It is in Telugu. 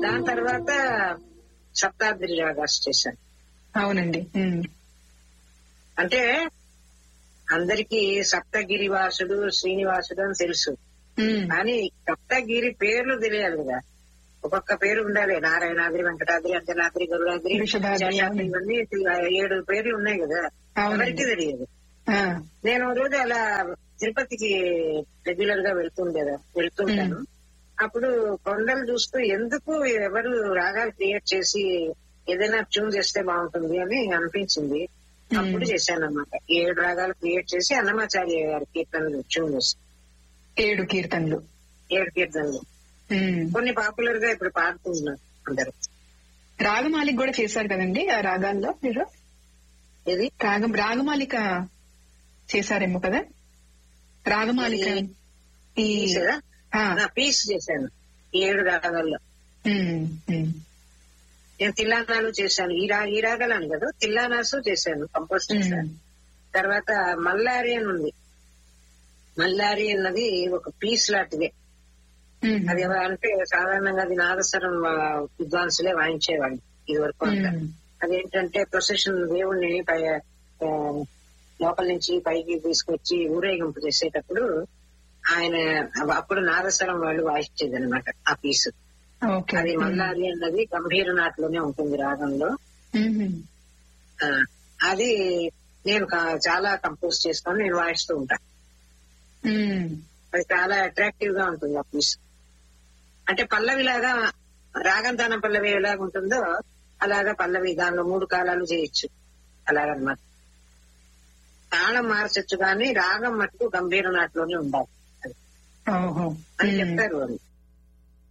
దాని తర్వాత సప్తాద్రి రాగాస్ చేశాను అవునండి ఉమ్. అంటే అందరికీ సప్తగిరి వాసుడు శ్రీనివాసుడు అని తెలుసు ఉమ్. కానీ సప్తగిరి పేర్లు తెలియాలి కదా ఒక్కొక్క పేరు ఉండాలి నారాయణాద్రి వెంకటాద్రి అంజనాద్రి గరుడాద్రి వృషభాద్రి, శేషాద్రి ఇవన్నీ ఏడు పేర్లు ఉన్నాయి కదా అవునండి. ఎవరికి తెలియదు ఆ, నేను ఓ రోజు అలా తిరుపతికి రెగ్యులర్ గా వెళ్తుండేదా వెళ్తుంటాను అప్పుడు కొండలు చూస్తూ ఎందుకు ఎవరు రాగాలు క్రియేట్ చేసి ఏదైనా ట్యూన్ చేస్తే బాగుంటుంది అని అనిపించింది అప్పుడు చేశాను అనమాట ఏడు రాగాలు క్రియేట్ చేసి అన్నమాచార్య గారి కీర్తనలు ట్యూన్ చేసి ఏడు కీర్తనలు ఏడు కీర్తనలు ఉమ్. కొన్ని పాపులర్ గా ఇప్పుడు పాడుతున్నారు అందరు రాగమాలిక కూడా చేశారు కదండి ఆ రాగాల్లో మీరు ఇది రాగం రాగమాలిక చేశారేమో కదా రాగమాలిక ఈ పీస్ కదా ఆ, నా పీస్ చేశాను ఈ ఏడు రాగాల్లో ఉమ్, ఉమ్. నేను తిల్లానాలు చేశాను ఈ రా ఈ రాగాలను కదా తిల్లానాసు చేశాను కంపోజ్ చేశాను ఉమ్. తర్వాత మల్లారి అని ఉంది మల్లారి అన్నది ఒక పీస్ లాంటిదే ఉమ్. అది ఎలా అంటే సాధారణంగా అది నాదస్వరం ఆ, విద్వాంసులే వాయించేవాళ్ళు ఇది వరకు అంతా ఉమ్. అదేంటంటే ప్రొసెషన్ దేవుణ్ణి పై ఆ, లోపల నుంచి పైకి తీసుకొచ్చి ఊరేగింపు చేసేటప్పుడు ఆయన అప్పుడు నాదస్వరం వాళ్ళు వాయించేది అనమాట ఆ పీస్ ఓకే అది మల్లారి అన్నది గంభీర నాట్లోనే ఉంటుంది రాగంలో ఉమ్. ఆ, అది నేను కా- చాలా కంపోజ్ చేసుకొని నేను వాయిస్తూ ఉంటాను ఉమ్. అది చాలా అట్రాక్టివ్ గా ఉంటుంది ఆ పీస్ అంటే పల్లవిలాగా రాగం దానం పల్లవి ఎలాగ ఉంటుందో అలాగా పల్లవి దానిలో మూడు కాలాలు చేయొచ్చు అలాగనమాట తాళం మార్చొచ్చు కానీ రాగం మటుకు గంభీర నాట్లోనే ఉండాలి అది ఓహో అని ఉమ్. చెప్తారు వాళ్ళు